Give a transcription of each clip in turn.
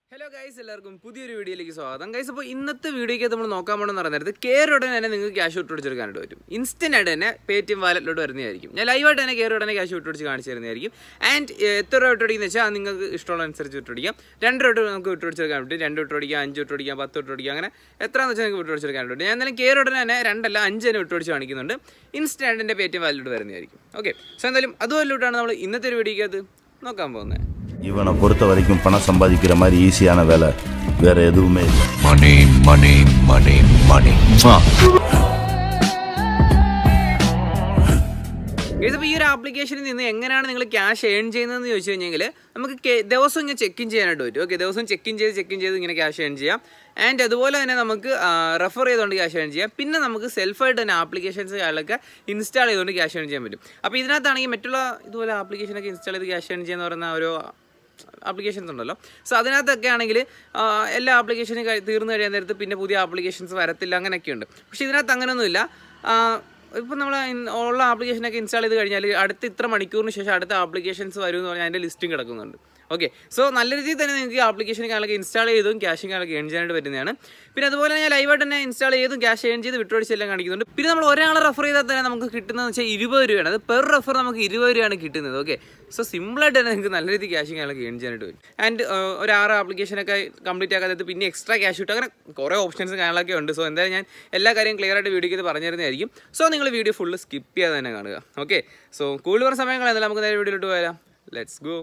Hello guys എല്ലാവർക്കും പുതിയൊരു വീഡിയോയിലേക്ക് സ്വാഗതം ഗൈസ് അപ്പോൾ ഇന്നത്തെ വീഡിയോയ്ക്ക് നമ്മൾ നോക്കാൻ പോകണമെന്ന് പറയുന്നത് കയറി ഉടനെ തന്നെ നിങ്ങൾക്ക് ക്യാഷ് വിട്ട് കൊടുക്കാനായിട്ട് പറ്റും ഇൻസ്റ്റൻ്റ് ആയിട്ട് തന്നെ പേ ടി എം വാലറ്റിലോട്ട് വരുന്നതായിരിക്കും ഞാൻ ലൈവായിട്ട് തന്നെ കയറി ഉടനെ ക്യാഷ് വിട്ട് കൊടുത്ത് കാണിച്ചു തരുന്നതായിരിക്കും ആൻഡ് എത്ര രൂപ വിട്ടുപിടിക്കുന്ന വെച്ചാൽ നിങ്ങൾക്ക് ഇഷ്ടമുള്ള അനുസരിച്ച് വിട്ടുപിടിക്കാം രണ്ട് രൂപ നമുക്ക് വിട്ട് കൊടുക്കാൻ പറ്റും രണ്ട് വിട്ട് പിടിക്കാം അഞ്ച് വിട്ട് പിടിക്കാം പത്ത് വിട്ട് പിടിക്കാം അങ്ങനെ എത്രയാണെന്ന് വെച്ചാൽ നിങ്ങൾക്ക് വിട്ട് കൊടുക്കാൻ പറ്റും ഞാൻ എന്തായാലും കയറി ഉടനെ തന്നെ രണ്ടല്ല അഞ്ച് തന്നെ വിട്ട് പിടിച്ച് കാണിക്കുന്നുണ്ട് ഇൻസ്റ്റൻ്റ് എൻ്റെ പേ ടി എം വാലറ്റിലോട്ട് വരുന്നതായിരിക്കും ഓക്കെ സോ എന്തായാലും അതുപോലിട്ടാണ് നമ്മൾ ഇന്നത്തെ ഒരു വീഡിയോയ്ക്ക് നോക്കാൻ പോകുന്നത് இவனை பொறுத்த வரைக்கும் பணம் சம்பாதிக்கிற மாதிரி ஈஸியான வேலை வேற எதுவுமே இல்லை Money, money, money, money. Guys അപ്പോൾ ഈ ഒരു ആപ്ലിക്കേഷനിൽ നിന്ന് എങ്ങനെയാണ് നിങ്ങൾ ക്യാഷ് ഏൺ ചെയ്യുന്നതെന്ന് ചോദിച്ചു കഴിഞ്ഞെങ്കിൽ നമുക്ക് കെ- ദിവസം ഇങ്ങനെ ചെക്ക് ഇൻ ചെയ്യാനായിട്ട് പറ്റും ഓക്കെ ദിവസം ചെക്ക് ഇൻ ചെയ്ത് ചെക്ക് ഇൻ ചെയ്ത് ഇങ്ങനെ ക്യാഷ് ഏൺ ചെയ്യാം ആൻഡ് അതുപോലെ തന്നെ നമുക്ക് റെഫർ ചെയ്തുകൊണ്ട് ക്യാഷ് ഏൺ ചെയ്യാം പിന്നെ നമുക്ക് സെൽഫായിട്ട് തന്നെ ആപ്ലിക്കേഷൻസ് കാര്യങ്ങളൊക്കെ ഇൻസ്റ്റാൾ ചെയ്തുകൊണ്ട് ക്യാഷ് ഏൺ ചെയ്യാൻ പറ്റും അപ്പോൾ ഇതിനകത്താണെങ്കിൽ മറ്റുള്ള ഇതുപോലെ ആപ്ലിക്കേഷനൊക്കെ ഇൻസ്റ്റാൾ ചെയ്ത് ക്യാഷ് ഏൺ ചെയ്യുന്ന പറയുന്ന ഒരു ആപ്ലിക്കേഷൻസ് ഉണ്ടല്ലോ സോ അതിനകത്തൊക്കെ ആണെങ്കിൽ എല്ലാ ആപ്ലിക്കേഷനും കഴി- തീർന്നു കഴിയാൻ നേരത്ത് പിന്നെ പുതിയ ആപ്ലിക്കേഷൻസ് വരത്തില്ല അങ്ങനെയൊക്കെ ഉണ്ട് പക്ഷേ ഇതിനകത്ത് അങ്ങനെയൊന്നുമില്ല ഇപ്പം നമ്മൾ ഉള്ള ആപ്ലിക്കേഷനൊക്കെ ഇൻസ്റ്റാൾ ചെയ്ത് കഴിഞ്ഞാൽ അടുത്ത ഇത്ര മണിക്കൂറിന് ശേഷം അടുത്ത ആപ്ലിക്കേഷൻസ് വരും എന്ന് പറഞ്ഞാൽ അതിൻ്റെ ലിസ്റ്റും കിടക്കുന്നുണ്ട് ഓക്കെ സോ നല്ല രീതിയിൽ തന്നെ നിങ്ങൾക്ക് ഈ ആപ്ലിക്കേഷൻ കാര്യങ്ങളൊക്കെ ഇൻസ്റ്റാൾ ചെയ്തും ക്യാഷും കാര്യങ്ങളൊക്കെ ഏൺ ചെയ്യാനായിട്ട് പറ്റുന്നതാണ് പിന്നെ അതുപോലെ ഞാൻ ലൈവായിട്ട് തന്നെ ഇൻസ്റ്റാൾ ചെയ്തും ക്യാഷ് ഏൺ ചെയ്ത് വിട്ടുപിടിച്ചെല്ലാം കാണിക്കുന്നുണ്ട് പിന്നെ നമ്മൾ ഒരാളെ റെഫർ ചെയ്താൽ തന്നെ നമുക്ക് കിട്ടുന്നതെന്ന് വെച്ചാൽ ഇരുപത് രൂപയാണ് അത് പെർ റെഫർ നമുക്ക് ഇരുപത് രൂപയാണ് കിട്ടുന്നത് ഓക്കെ സോ സിമ്പിളായിട്ട് തന്നെ നിങ്ങൾക്ക് നല്ല രീതിയിൽ ക്യാഷും കാര്യങ്ങളൊക്കെ ഏൺ ചെയ്യാനായിട്ട് വരും ആൻഡ് ഒരു ആറ് ആപ്ലിക്കേഷനൊക്കെ കംപ്ലീറ്റ് ആക്കാതെ പിന്നെ എക്സ്ട്രാ ക്യാഷ് കിട്ടും അങ്ങനെ കുറേ ഓപ്ഷൻസ് കാര്യങ്ങളൊക്കെ ഉണ്ട് സോ എന്തായാലും ഞാൻ എല്ലാ കാര്യം ക്ലിയർ ആയിട്ട് വീഡിയോക്ക് ഇത് പറഞ്ഞു തരുന്നതായിരിക്കും സോ നിങ്ങൾ വീഡിയോ ഫുള്ള് സ്കിപ്പ് ചെയ്യാതെ തന്നെ കാണുക ഓക്കെ സോ കൂടുതൽ പറഞ്ഞ സമയങ്ങൾ എന്തായാലും നമുക്ക് നേരെ വീഡിയോയിലോട്ട് വരാം ലെറ്റ്സ് ഗോ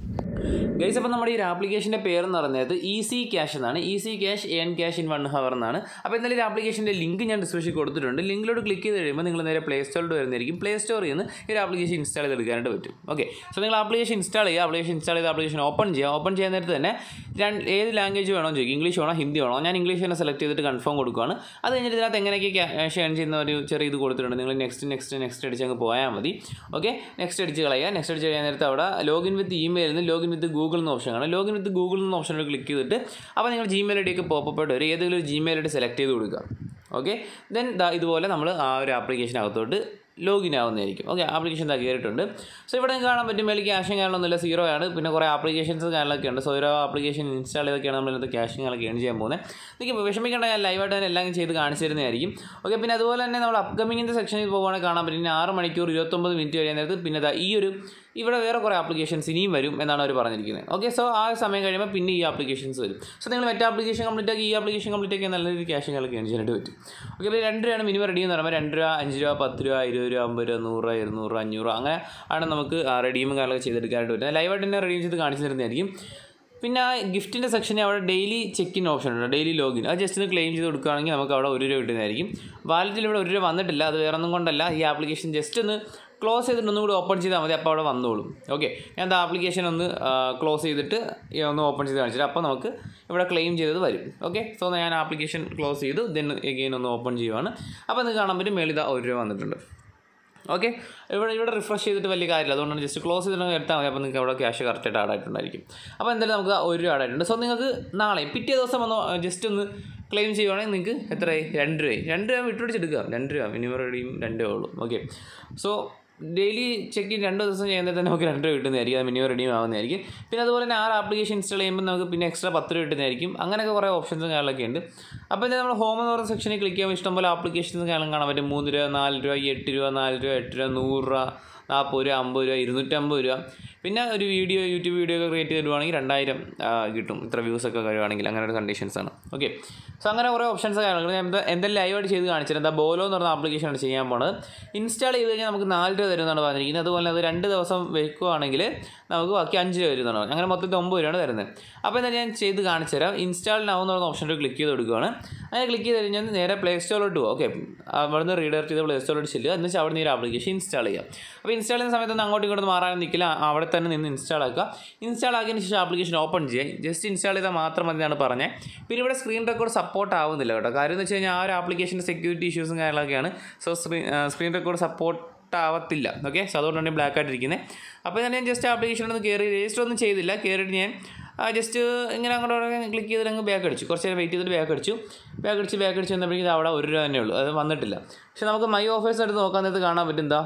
ഗൈസ് അപ്പോൾ നമ്മുടെ ഈ ഒരു ആപ്ലിക്കേഷൻ്റെ പേരെന്ന് പറയുന്നത് ഈസി ക്യാഷ് എന്നാണ് easy cash earn cash in one hour എന്നാണ് അപ്പോൾ എന്തായാലും ഈ ആപ്ലിക്കേഷൻ്റെ ലിങ്ക് ഞാൻ ഡിസ്ക്രിപ്ഷനിൽ കൊടുത്തിട്ടുണ്ട് ലിങ്കിലോട്ട് ക്ലിക്ക് ചെയ്ത് കഴിയുമ്പോൾ നിങ്ങൾ നേരെ പ്ലേ സ്റ്റോറിൽ വരുന്നതായിരിക്കും പ്ലേ സ്റ്റോറിൽ നിന്ന് ഈ ഒരു ആപ്ലിക്കേഷൻ ഇൻസ്റ്റാൾ ചെയ്തെടുക്കാനായിട്ട് പറ്റും ഓക്കെ സോ നിങ്ങൾ ആപ്ലിക്കേഷൻ ഇൻസ്റ്റാൾ ചെയ്യുക ആപ്ലിക്കേഷൻ ഇൻസ്റ്റാൾ ചെയ്ത് ആപ്ലിക്കേഷൻ ഓപ്പൺ ചെയ്യുക ഓപ്പൺ ചെയ്യാൻ നേരത്ത് തന്നെ രണ്ട് ഏത് ലാംഗ്വേജ് വേണോ ചോദിക്കും ഇംഗ്ലീഷ് വേണോ ഹിന്ദി വേണോ ഞാൻ ഇംഗ്ലീഷ് തന്നെ സെലക്ട് ചെയ്തിട്ട് കൺഫേം കൊടുക്കുകയാണ് അത് കഴിഞ്ഞിട്ട് ഇതിനകത്ത് എങ്ങനെയൊക്കെ ക്യാഷ് ഏൺ ചെയ്യുന്ന ഒരു ചെറിയ ഇത് കൊടുത്തിട്ടുണ്ട് നിങ്ങൾ നെക്സ്റ്റ് നെക്സ്റ്റ് നെക്സ്റ്റ് അടിച്ച് അങ്ങ് പോയാൽ മതി ഓക്കെ നെക്സ്റ്റ് അടിച്ച് കളയുക നെക്സ്റ്റ് അടിച്ച് കഴിയാൻ നേരത്ത് അവിടെ ലോഗിൻ വിത്ത് ഇമെയിൽ നിന്ന് ലോഗിൻ വിത്ത് ഗൂഗിൾ എന്ന ഓപ്ഷൻ കാണാം ലോഗിൻ വിത്ത് ഗൂഗിൾ എന്ന ഓപ്ഷനിൽ ക്ലിക്ക് ചെയ്തിട്ട് അപ്പോൾ നിങ്ങൾ ജിമെയിൽ ഐ ഡി ഒക്കെ പോപ്പ് ആയിട്ട് വരും ഏതെങ്കിലും ഒരു ജിമെയിൽ ഐ ഡി സെലക്ട് ചെയ്ത് കൊടുക്കുക ഓക്കെ ദെൻ ഇതുപോലെ നമ്മൾ ആ ഒരു ആപ്ലിക്കേഷനകത്തോട്ട് ലോഗിൻ ആവുന്നതായിരിക്കും ഓക്കെ ആപ്ലിക്കേഷൻ ഇതാ കയറിയിട്ടുണ്ട് സോ ഇവിടെ നിങ്ങൾക്ക് കാണാൻ പറ്റും മേലെ ക്യാഷും കാര്യങ്ങളൊന്നുമില്ല സീറോ ആണ് പിന്നെ കുറേ ആപ്ലിക്കേഷൻസ് കാര്യങ്ങളൊക്കെ ഉണ്ട് സോ ഓരോ ആപ്ലിക്കേഷൻ ഇൻസ്റ്റാൾ ചെയ്തൊക്കെയാണ് നമ്മൾ ഇന്നത്തെ ക്യാഷും കാര്യങ്ങളൊക്കെ ഏൺ ചെയ്യാൻ പോകുന്നത് നിങ്ങൾക്ക് വിഷമിക്കേണ്ട ഞാൻ ലൈവായിട്ട് തന്നെ എല്ലാം ചെയ്ത് കാണിച്ചു തരുന്നതായിരിക്കും ഓക്കെ പിന്നെ അതുപോലെ തന്നെ നമ്മൾ അപ്കമിങ്ങിൻ്റെ സെക്ഷനിൽ പോകുവാണെങ്കിൽ കാണാൻ പറ്റും ഇനി ആറ് മണിക്കൂർ ഇരുപത്തൊമ്പത് മിനിറ്റ് കഴിയാൻ നേരത്ത് പിന്നെ ദാ ഈ ഒരു ഇവിടെ വേറെ കുറേ ആപ്ലിക്കേഷൻസ് ഇനിയും വരും എന്നാണ് അവർ പറഞ്ഞിരിക്കുന്നത് ഓക്കെ സോ ആ സമയം കഴിയുമ്പോൾ പിന്നെ ഈ ആപ്ലിക്കേഷൻസ് വരും സോ നിങ്ങൾ മറ്റേ ആപ്ലിക്കേഷൻ കംപ്ലീറ്റ് ആക്കി ഈ ആപ്ലിക്കേഷൻ കംപ്ലീറ്റ് ആക്കി നല്ല രീതിയിൽ ക്യാഷും കാര്യങ്ങളൊക്കെ ഏൺ ചെയ്യാനായിട്ട് പറ്റും ഓക്കെ അപ്പോൾ രണ്ട് രൂപയാണ് മിനിമം റെഡി എന്ന് പറയുമ്പോൾ രണ്ട് രൂപ അഞ്ച് രൂപ പത്ത് രൂപ ഇരുപത് രൂപ അമ്പത് രൂപ നൂറ് രൂപ ഇരുന്നൂറ് രൂപ അഞ്ഞൂറ് രൂപ അങ്ങനെ ആണ് നമുക്ക് റെഡീമും കാര്യങ്ങളൊക്കെ ചെയ്തെടുക്കാനായിട്ട് പറ്റും ലൈവായിട്ട് തന്നെ റെഡീം ചെയ്ത് കാണിച്ചു തരുന്നതായിരിക്കും പിന്നെ ആ ഗിഫ്റ്റിൻ്റെ സെക്ഷനിൽ അവിടെ ഡെയിലി ചെക്ക് ഇൻ ഓപ്ഷൻ ഉണ്ട് ഡെയിലി ലോഗിൻ അത് ജസ്റ്റ് ഒന്ന് ക്ലെയിം ചെയ്ത് കൊടുക്കുകയാണെങ്കിൽ നമുക്ക് അവിടെ ഒരു രൂപ കിട്ടുന്നതായിരിക്കും വാലറ്റിൽ ഇവിടെ ഒരു രൂപ വന്നിട്ടില്ല അത് വേറെ ഒന്നും കൊണ്ടല്ല ഈ ആപ്ലിക്കേഷൻ ജസ്റ്റ് ഒന്ന് ക്ലോസ് ചെയ്തിട്ട് ഒന്നും കൂടി ഓപ്പൺ ചെയ്താൽ മതി അപ്പോൾ അവിടെ വന്നോളും ഓക്കെ ഞാൻ ആ ആപ്ലിക്കേഷൻ ഒന്ന് ക്ലോസ് ചെയ്തിട്ട് ഈ ഒന്ന് ഓപ്പൺ ചെയ്ത് കാണിച്ചിട്ട് അപ്പോൾ നമുക്ക് ഇവിടെ ക്ലെയിം ചെയ്തത് വരും ഓക്കെ സോ ഞാൻ ആപ്ലിക്കേഷൻ ക്ലോസ് ചെയ്തു ദെൻ എഗെയിൻ ഒന്ന് ഓപ്പൺ ചെയ്യുവാണ് അപ്പോൾ നിങ്ങൾക്ക് കാണാൻ പറ്റും മേളിൽ ഒരു രൂപ വന്നിട്ടുണ്ട് ഓക്കെ ഇവിടെ ഇവിടെ റിഫ്രഷ് ചെയ്തിട്ട് വലിയ കാര്യമില്ല അതുകൊണ്ടാണ് ജസ്റ്റ് ക്ലോസ് ചെയ്തിട്ട് എടുത്താൽ മതി അപ്പോൾ നിങ്ങൾക്ക് അവിടെ ക്യാഷ് കറക്റ്റായിട്ട് ആഡ് ആയിട്ടുണ്ടായിരിക്കും അപ്പോൾ എന്തായാലും നമുക്ക് ഒരു രൂപ ആഡ് ആയിട്ടുണ്ട് സോ നിങ്ങൾക്ക് നാളെ പിറ്റേ ദിവസം വന്ന് ജസ്റ്റ് ഒന്ന് ക്ലെയിം ചെയ്യുവാണെങ്കിൽ നിങ്ങൾക്ക് എത്രയായി രണ്ട് രൂപയായി രണ്ട് രൂപ വിട്ടുപിടിച്ചെടുക്കുക രണ്ട് രൂപ മിനിമം റെഡിയും രണ്ട് രൂപ ഉള്ളൂ okay so daily check in രണ്ട് ദിവസം ചെയ്യുന്നത് തന്നെ നമുക്ക് രണ്ട് രൂപ കിട്ടുന്നതായിരിക്കും അത് മിനിമം റെഡിയും ആവുന്നതായിരിക്കും പിന്നെ അതുപോലെ തന്നെ ആറ് ആപ്ലിക്കേഷൻ ഇൻസ്റ്റാൾ ചെയ്യുമ്പോൾ നമുക്ക് പിന്നെ എക്സ്ട്രാ പത്ത് രൂപ കിട്ടുന്നതായിരിക്കും അങ്ങനെയൊക്കെ കുറേ ഓപ്ഷൻസും കാര്യങ്ങളൊക്കെ ഉണ്ട് അപ്പോൾ എന്താ നമ്മൾ ഹോം എന്ന് പറയുന്ന സെക്ഷനിൽ ക്ലിക്ക് ചെയ്യുമ്പോൾ ഇഷ്ടംപോലെ ആപ്ലിക്കേഷൻസ് കാര്യങ്ങളും കാണാൻ പറ്റും മൂന്ന് രൂപ നാല് രൂപ എട്ട് രൂപ നാല് രൂപ എട്ട് രൂപ നൂറ് രൂപ നാൽപ്പത് രൂപ അമ്പത് രൂപ ഇരുന്നൂറ്റമ്പത് രൂപ പിന്നെ ഒരു വീഡിയോ യൂട്യൂബ് വീഡിയോ ഒക്കെ ക്രിയേറ്റ് ചെയ്തിടുവാണെങ്കിൽ രണ്ടായിരം ആ, കിട്ടും ഇത്ര വ്യൂസ് ഒക്കെ കഴിയുവാണെങ്കിൽ അങ്ങനെ ഒരു കണ്ടീഷൻസ് ആണ് ഓക്കെ സോ അങ്ങനെ കുറേ ഓപ്ഷൻസ് കാര്യങ്ങൾ ഞാൻ എന്താ എന്തെങ്കിലും ലൈവായിട്ട് ചെയ്ത് കാണിച്ചിട്ട് എന്താ ബോലോ എന്ന് പറഞ്ഞ ആപ്ലിക്കേഷനാണ് ചെയ്യാൻ പോണത് ഇൻസ്റ്റാൾ ചെയ്ത് കഴിഞ്ഞാൽ നമുക്ക് നാല് രൂപ തരുമെന്നാണ് പറഞ്ഞിരിക്കുന്നത് അതുപോലെ അത് രണ്ട് ദിവസം വെക്കുകയാണെങ്കിൽ നമുക്ക് ബാക്കി അഞ്ച് രൂപ വരുന്നതാണ് അങ്ങനെ മൊത്തത്തിൽ ഒമ്പത് രൂപയാണ് തരുന്നത് അപ്പോൾ എന്താ ഞാൻ ചെയ്ത് കാണിച്ചു തരാം ഇൻസ്റ്റാൾ നൗ എന്ന് പറഞ്ഞ ഓപ്ഷനിൽ ക്ലിക്ക് ചെയ്ത് കൊടുക്കുകയാണ് അങ്ങനെ ക്ലിക്ക് ചെയ്ത് കഴിഞ്ഞാൽ നേരെ പ്ലേ സ്റ്റോറിലോട്ട് പോകും ഓക്കെ അവിടുന്ന് റീഡയറക്ട് ചെയ്ത് പ്ലേ സ്റ്റോറിലോട്ട് ചെല്ലുക എന്ന് വെച്ചാൽ അവിടെ നിന്ന് ഈ ആപ്ലിക്കേഷൻ ഇൻസ്റ്റാൾ ചെയ്യാം അപ്പോൾ ഇൻസ്റ്റാൾ ചെയ്യുന്ന സമയത്ത് അങ്ങോട്ടും ഇങ്ങോട്ടും മാറാൻ നിൽക്കില്ല അവിടെ തന്നെ നിന്ന് ഇൻസ്റ്റാൾ ആക്കുക ഇൻസ്റ്റാൾ ആക്കിയതിന് ശേഷം ആപ്ലിക്കേഷൻ ഓപ്പൺ ചെയ്യുക ജസ്റ്റ് ഇൻസ്റ്റാൾ ചെയ്താൽ മാത്രം മതി എന്നാണ് പറഞ്ഞത് പിന്നെ ഇവിടെ സ്ക്രീൻ റെക്കോർഡ് സപ്പോർട്ട് ആവുന്നില്ല കേട്ടോ കാര്യം എന്ന് വെച്ച് കഴിഞ്ഞാൽ ആ ഒരു ആപ്ലിക്കേഷൻ്റെ സെക്യൂരിറ്റി ഇഷ്യൂസും കാര്യങ്ങളൊക്കെയാണ് so screen screen record support ആവത്തില്ല ഓക്കെ സോ അതുകൊണ്ടാണ് ബ്ലാക്ക് ആയിട്ടിരിക്കുന്നത് അപ്പോൾ ഞാൻ ജസ്റ്റ് ആപ്ലിക്കേഷൻ ഒന്ന് കയറി രജിസ്റ്റർ ഒന്നും ചെയ്തില്ല കയറിയിട്ട് ഞാൻ ജസ്റ്റ് ഇങ്ങനെ അങ്ങോട്ട് ക്ലിക്ക് ചെയ്തിട്ട് അങ്ങ് ബാക്ക് അടിച്ചു കുറച്ച് നേരം വെയിറ്റ് ചെയ്തിട്ട് ബാക്ക് അടിച്ചു ബാക്ക് അടിച്ച് ബാക്ക് അടിച്ച് വന്നപ്പോഴേക്കും ഇത് അവിടെ ഒരു രൂപ തന്നെ ഉള്ളൂ അത് വന്നിട്ടില്ല പക്ഷേ നമുക്ക് മൈ ഓഫേഴ്സ് എടുത്ത് നോക്കാൻ നേരത്ത് കാണാൻ പറ്റും എന്താ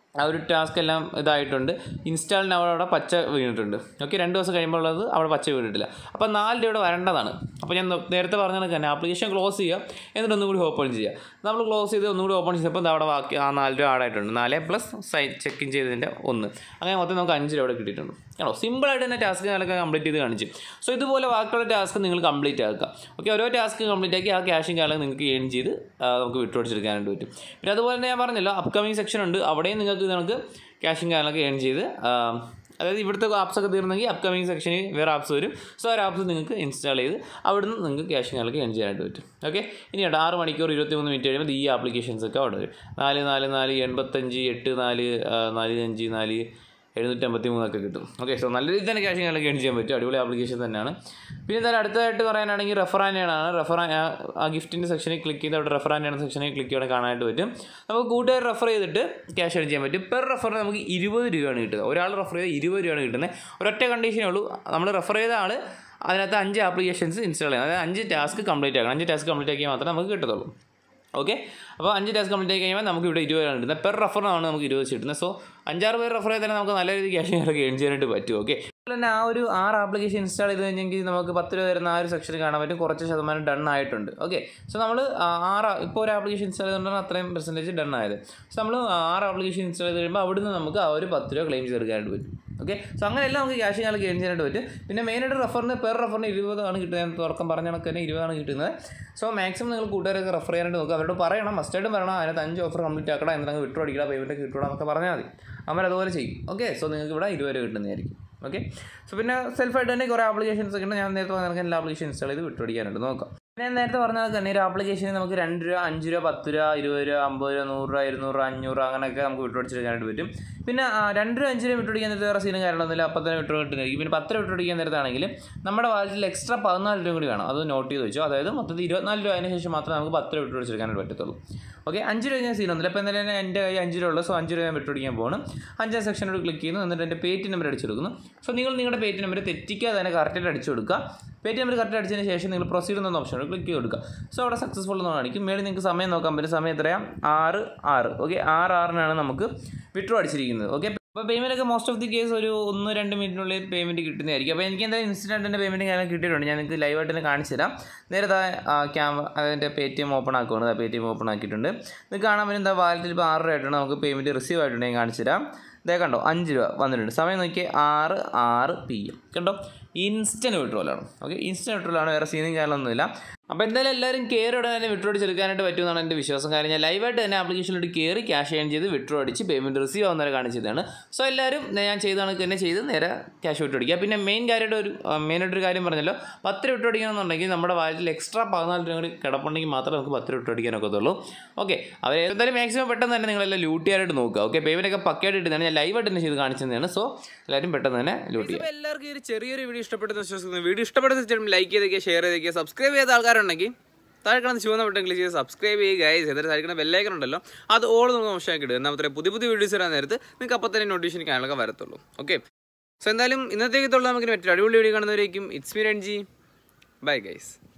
ആ ഒരു ടാസ്ക് എല്ലാം ഇതായിട്ടുണ്ട് ഇൻസ്റ്റാളിന് അവിടെ അവിടെ പച്ച വീണിട്ടുണ്ട് ഓക്കെ രണ്ട് ദിവസം കഴിയുമ്പോൾ ഉള്ളത് അവിടെ പച്ച വീണിട്ടില്ല അപ്പോൾ നാല് രൂപ ഇവിടെ വരേണ്ടതാണ് അപ്പോൾ ഞാൻ നോ- നേരത്തെ പറഞ്ഞ കണക്ക് തന്നെ ആപ്ലിക്കേഷൻ ക്ലോസ് ചെയ്യുക എന്നിട്ട് ഒന്നും കൂടി ഓപ്പൺ ചെയ്യുക നമ്മൾ ക്ലോസ് ചെയ്ത് ഒന്നും കൂടി ഓപ്പൺ ചെയ്തപ്പോൾ ദാ അവിടെ ബാക്കി ആ നാല് രൂപ ആഡായിട്ടുണ്ട് നാല് പ്ലസ് സൈ ചെക്ക് ഇൻ ചെയ്തതിൻ്റെ ഒന്ന് അങ്ങനെ മൊത്തം നമുക്ക് അഞ്ച് രൂപ ഇവിടെ കിട്ടിയിട്ടുണ്ട് ആണോ സിമ്പിളായിട്ട് തന്നെ ടാസ്ക് ഞാനൊക്കെ കംപ്ലീറ്റ് ചെയ്ത് കാണിച്ചു സോ ഇതുപോലെ ബാക്കിയുള്ള ടാസ്ക് നിങ്ങൾ കംപ്ലീറ്റ് ആക്കുക ഓക്കെ ഓരോ ടാസ്ക് കംപ്ലീറ്റ് ആക്കി ആ ക്യാഷും കാലം നിങ്ങൾക്ക് ഏൺ ചെയ്ത് ആ, നമുക്ക് വിട്ടുപിടിച്ചെടുക്കാനായിട്ട് പറ്റും പിന്നെ അതുപോലെ തന്നെ ഞാൻ പറഞ്ഞല്ലോ അപ്കമിങ് സെക്ഷൻ ഉണ്ട് അവിടെയും നിങ്ങൾക്ക് നമുക്ക് ക്യാഷും കാലൊക്കെ ഏൺ ചെയ്ത് ആ, അതായത് ഇവിടുത്തെ ആപ്സ് ഒക്കെ തീർന്നെങ്കിൽ അപ്കമിങ് സെക്ഷനിൽ വേറെ ആപ്സ് വരും സോ ആ ആപ്സ് നിങ്ങൾക്ക് ഇൻസ്റ്റാൾ ചെയ്ത് അവിടുന്ന് നിങ്ങൾക്ക് ക്യാഷും കാലൊക്കെ ഏൺ ചെയ്യാനായിട്ട് പറ്റും ഓക്കെ ഇനി കേട്ടോ ആറ് മണിക്കൂർ ഇരുപത്തി മൂന്ന് മിനിറ്റ് കഴിയുമ്പോൾ ഈ ആപ്ലിക്കേഷൻസ് ഒക്കെ അവിടെ വരും നാല് നാല് നാല് എൺപത്തഞ്ച് എട്ട് നാല് ആ, നാല് അഞ്ച് നാല് എഴുന്നൂറ്റമ്പത്തി മൂന്നൊക്കെ കിട്ടും ഓക്കെ സോ നല്ല രീതിയിൽ തന്നെ ക്യാഷ് ഞങ്ങൾക്ക് ഏൺ ചെയ്യാൻ പറ്റും അടിപൊളി ആപ്ലിക്കേഷൻ തന്നെയാണ് പിന്നെ എന്തായാലും അടുത്തതായിട്ട് പറയാനാണെങ്കിൽ റെഫറാനാണ് റെഫറാൻ ആ ഗിഫ്റ്റിൻ്റെ സെക്ഷനിൽ ക്ലിക്ക് ചെയ്ത് അവിടെ റെഫറാനാണ് സെക്ഷനിൽ ക്ലിക്ക് ചെയ്ത് കാണാനായിട്ട് പറ്റും നമുക്ക് കൂട്ടുകാർ റെഫർ ചെയ്തിട്ട് ക്യാഷ് ഏൺ ചെയ്യാൻ പറ്റും പെർ റെഫറിന് നമുക്ക് ഇരുപത് രൂപയാണ് കിട്ടുന്നത് ഒരാൾ റെഫർ ചെയ്ത് ഇരുപത് രൂപയാണ് കിട്ടുന്നത് ഒരൊറ്റ കണ്ടീഷനേ ഉള്ളൂ നമ്മൾ റെഫർ ചെയ്ത ആൾ അതിനകത്ത് അഞ്ച് ആപ്ലിക്കേഷൻസ് ഇൻസ്റ്റാൾ ചെയ്യണം അതായത് അഞ്ച് ടാസ്ക് കംപ്ലീറ്റ് ആക്കണം അഞ്ച് ടാസ്ക് കംപ്ലീറ്റ് ആക്കിയാൽ മാത്രമേ നമുക്ക് കിട്ടത്തുള്ളൂ ഓക്കെ അപ്പോൾ അഞ്ച് ടാസ്ക് കംപ്ലീറ്റ് ആയി കഴിയുമ്പോൾ നമുക്ക് ഇവിടെ ഇരുപതാണ് കിട്ടുന്നത് പെർ റെഫറിനാണ് നമുക്ക് ഇരുപത് വെച്ച് കിട്ടുന്നത് സോ അഞ്ചാറ് പേർ റെഫർ ചെയ്താൽ നമുക്ക് നല്ല രീതിയിൽ ക്യാഷ് ഞങ്ങൾക്ക് ഏൺ ചെയ്യാനായിട്ട് പറ്റും ഓക്കെ അതുപോലെ തന്നെ ആ ഒരു ആറ് ആപ്ലിക്കേഷൻ ഇൻസ്റ്റാൾ ചെയ്ത് കഴിഞ്ഞെങ്കിൽ നമുക്ക് പത്ത് രൂപ വരുന്ന ആ ഒരു സെക്ഷനിൽ കാണാൻ പറ്റും കുറച്ച് ശതമാനം ഡൺ ആയിട്ടുണ്ട് ഓക്കെ സോ നമ്മൾ ആറ് ഇപ്പോൾ ഒരു ആപ്ലിക്കേഷൻ ഇൻസ്റ്റാൾ ചെയ്തുകൊണ്ടാണ് അത്രയും പെർസെൻറ്റേജ് ഡൺ ആയത് സോ നമ്മൾ ആറ് ആപ്ലിക്കേഷൻ ഇൻസ്റ്റാൾ ചെയ്ത് കഴിയുമ്പോൾ അവിടുന്ന് നമുക്ക് ആ ഒരു പത്ത് രൂപ ക്ലെയിം ചെയ്തെടുക്കാനായിട്ട് പറ്റും ഓക്കെ സോ അങ്ങനെയെല്ലാം നമുക്ക് ക്യാഷ് ഞങ്ങൾക്ക് ഗെയിൻ ചെയ്യാനായിട്ട് പറ്റും പിന്നെ മെയിനായിട്ട് റെഫറിന് പെർ റെഫറിന് ഇരുപതാണ് കിട്ടുന്നത് ഞാൻ തുറക്കം പറഞ്ഞ കണക്ക് തന്നെ ഇരുപതാണ് കിട്ടുന്നത് സോ മാക്സിമം നിങ്ങൾ കൂട്ടുകാരൊക്കെ റെഫർ ചെയ്യാനായിട്ട് നോക്കുക അവരോട് പറയണം മസ്റ്റായിട്ടും പറയണം അതിനകത്ത് അഞ്ച് ഓഫർ കംപ്ലീറ്റ് ആക്കണം എന്നിട്ട് വിട്ടു അടിക്കുക പേയ്മെൻറ്റ് കിട്ടുക എന്നൊക്കെ പറഞ്ഞാൽ മതി അവർ അതുപോലെ ചെയ്യും ഓക്കെ സോ നിങ്ങൾക്ക് ഇവിടെ ഇരുപത് രൂപ കിട്ടുന്നതായിരിക്കും ഓക്കെ സോ പിന്നെ സെൽഫായിട്ട് തന്നെ കുറേ ആപ്ലിക്കേഷൻസ് ഒക്കെ ഉണ്ട് ഞാൻ നേരത്തെ പറഞ്ഞ എല്ലാ ആപ്ലിക്കേഷൻ ഇൻസ്റ്റാൾ ചെയ്ത് വിട്ടുപിടിക്കാനായിട്ട് നോക്കാം പിന്നെ ഞാൻ നേരത്തെ പറഞ്ഞ പോലെ തന്നെ ഒരു ആപ്ലിക്കേഷനിൽ നമുക്ക് രണ്ട് രൂപ അഞ്ച് രൂപ പത്ത് രൂപ ഇരുപത് രൂപ അമ്പത് രൂപ നൂറ് രൂപ ഇരുന്നൂറ് രൂപ അഞ്ഞൂറ് രൂപ അങ്ങനെയൊക്കെ നമുക്ക് വിട്ടുപിടിച്ചെടുക്കാനായിട്ട് പറ്റും പിന്നെ ആ, രണ്ട് രൂപ അഞ്ച് രൂപ വിട്ടുപിടിക്കാൻ നേരത്തെ വേറെ സീനും കാര്യങ്ങളൊന്നുമില്ല അപ്പം തന്നെ വിട്ടു കിട്ടുന്നതായിരിക്കും പിന്നെ പത്ത് രൂപ വിട്ടുപിടിക്കാൻ നേരത്താണെങ്കിൽ നമ്മുടെ വാലറ്റിൽ എക്സ്ട്രാ പതിനാല് രൂപ കൂടി വേണം അത് നോട്ട് ചെയ്ത് വെച്ചോ അതായത് മൊത്തത്തിൽ ഇരുപത്തിനാല് രൂപ അതിന് ശേഷം മാത്രമേ നമുക്ക് പത്ത് രൂപ വിട്ടുപിടിച്ചെടുക്കാനായിട്ട് പറ്റത്തുള്ളൂ ഓക്കെ അഞ്ച് രൂപ ഞാൻ സീനൊന്നുമില്ല അപ്പോൾ എന്തായാലും എൻ്റെ കയ്യിൽ അഞ്ച് രൂപ ഉള്ളൂ സോ അഞ്ച് രൂപ ഞാൻ വിട്ടുപിടിക്കാൻ പോകണം അഞ്ചാം സെക്ഷനോട് ക്ലിക്ക് ചെയ്യുന്നു എന്നിട്ട് എൻ്റെ പേറ്റ് നമ്പർ അടിച്ചു കൊടുക്കുന്നു സോ നിങ്ങൾ നിങ്ങളുടെ പേറ്റ് നമ്പർ തെറ്റിക്കാതെ തന്നെ കറക്റ്റായിട്ട് അടിച്ചു കൊടുക്കുക പേറ്റ് നമ്പർ കറക്റ്റ് അടിച്ചതിന് ശേഷം നിങ്ങൾ പ്രൊസീഡ് എന്ന ഓപ്ഷനോട് ക്ലിക്ക് ചെയ്ത് കൊടുക്കുക സോ അവിടെ സക്സസ്ഫുൾ എന്ന് കാണിക്കും മേളിൽ നിങ്ങൾക്ക് സമയം നോക്കാൻ പറ്റും സമയം എത്രയാണ് ആറ് ആറ് ഓക്കെ ആറ് ആറിനാണ് നമുക്ക് വിട്രോ അടിച്ചിരിക്കുന്നത് ഓക്കെ അപ്പോൾ പേയ്മെൻ്റ് ഒക്കെ മോസ്റ്റ് ഓഫ് ദി കേസ് ഒരു ഒന്ന് രണ്ട് മിനിറ്റിനുള്ളിൽ പേയ്മെൻറ്റ് കിട്ടുന്നതായിരിക്കും അപ്പോൾ എനിക്ക് എന്തായാലും ഇൻസ്റ്റൻറ്റ് എൻ്റെ പേയ്മെൻറ്റ് കാര്യം കിട്ടിയിട്ടുണ്ട് ഞാൻ നിങ്ങൾക്ക് ലൈവായിട്ട് തന്നെ കാണിച്ചു തരാം നേരത്തെ ക്യാമറ അതിൻ്റെ പേ ടി എം ഓപ്പൺ ആക്കുകയാണ് പേ ടി എം ഓപ്പൺ ആക്കിയിട്ടുണ്ട് ഇത് കാണാൻ പറ്റും എന്താ വാലറ്റിൽ ഇപ്പോൾ ആറ് രൂപ ആയിട്ടാണ് നമുക്ക് പേയ്മെൻറ്റ് റിസീവ് ആയിട്ടുണ്ട് ഞാൻ കാണിച്ചു തരാം ഇതേ കണ്ടോ അഞ്ച് രൂപ വന്നിട്ടുണ്ട് സമയം നോക്കിയാൽ ആറ് ആറ് പി എം കണ്ടോ ഇൻസ്റ്റൻറ്റ് വിട്രോലാണ് ഓക്കെ ഇൻസ്റ്റൻറ്റ് വിട്രോലാണ് വേറെ സീനും കാര്യങ്ങളൊന്നുമില്ല അപ്പോൾ എന്തായാലും എല്ലാവരും കയറിയോടെ തന്നെ വിട്രോ അടിച്ചെടുക്കാനായിട്ട് പറ്റുമെന്നാണ് എൻ്റെ വിശ്വാസം കാര്യം ഞാൻ ലൈവായിട്ട് തന്നെ ആപ്ലിക്കേഷനിലോട്ട് കയറി ക്യാഷ് ഏൺ ചെയ്ത് വിട്രോ അടിച്ച് പേയ്മെൻറ്റ് റിസീവ് ആവുന്നവരെ കാണിച്ചതാണ് സോ എല്ലാവരും ഞാൻ ചെയ്ത കണക്ക് തന്നെ ചെയ്ത് നേരെ ക്യാഷ് വിട്ടു അടിക്കുക പിന്നെ മെയിൻ കാര്യമായിട്ട് ഒരു മെയിനായിട്ടൊരു കാര്യം പറഞ്ഞല്ലോ പത്ത് രൂപ വിട്ടു അടിക്കണമെന്നുണ്ടെങ്കിൽ നമ്മുടെ വാലറ്റിൽ എക്സ്ട്രാ പതിനാല് രൂപ കൂടി കിടപ്പുണ്ടെങ്കിൽ മാത്രമേ നമുക്ക് പത്ത് രൂപ വിട്ടു അടിക്കാനൊക്കത്തുള്ളൂ ഓക്കെ അവർ എന്തായാലും മാക്സിമം പെട്ടെന്ന് തന്നെ നിങ്ങളെല്ലാം ലൂട്ട് ചെയ്യാനായിട്ട് നോക്കുക ഓക്കെ പേയ്മെൻ്റ് ഒക്കെ പക്കയായിട്ട് ഇട്ടുന്നതാണ് ഞാൻ ലൈവായിട്ട് തന്നെ ചെയ്ത് കാണിച്ചതാണ് സോ എല്ലാവരും പെട്ടെന്ന് തന്നെ ലൂട്ട് ചെയ്യുക എല്ലാവർക്കും ഈ ഒരു ചെറിയൊരു വീഡിയോ ഇഷ്ടപ്പെട്ടെന്ന് വിശ്വസിക്കുന്നു വീഡിയോ ഇഷ്ടപ്പെടുന്ന തീർച്ചയായിട്ടും ലൈക്ക് ചെയ്തേക്കുക ഷെയർ ചെയ്തേക്കുക സബ്സ്ക്രൈബ് ചെയ്ത ആൾക്കാരുണ്ടെങ്കിൽ താഴെ കിടന്ന് ചുവന്ന ബട്ടൺ ക്ലിക്ക് ചെയ്ത് സബ്സ്ക്രൈബ് ചെയ്യുക ഗൈസ് എന്നിട്ട് താഴെ കിടന്ന ബെല്ലൈക്കൺ ഉണ്ടല്ലോ അത് ഓൾ നമുക്ക് മോശമാക്കി ഇടുക എന്നാമത്തെ പുതിയ പുതിയ വീഡിയോസ് വരാൻ നേരത്ത് നിങ്ങൾക്ക് അപ്പോൾ തന്നെ നോട്ടിഫിക്കേഷൻ കാണാനൊക്കെ വരത്തുള്ളൂ ഓക്കെ സോ എന്തായാലും ഇന്നത്തേക്കുള്ള നമുക്ക് മറ്റൊരു അടിപൊളി വീഡിയോ കാണുന്നവരേക്കും it's me Ranji bye guys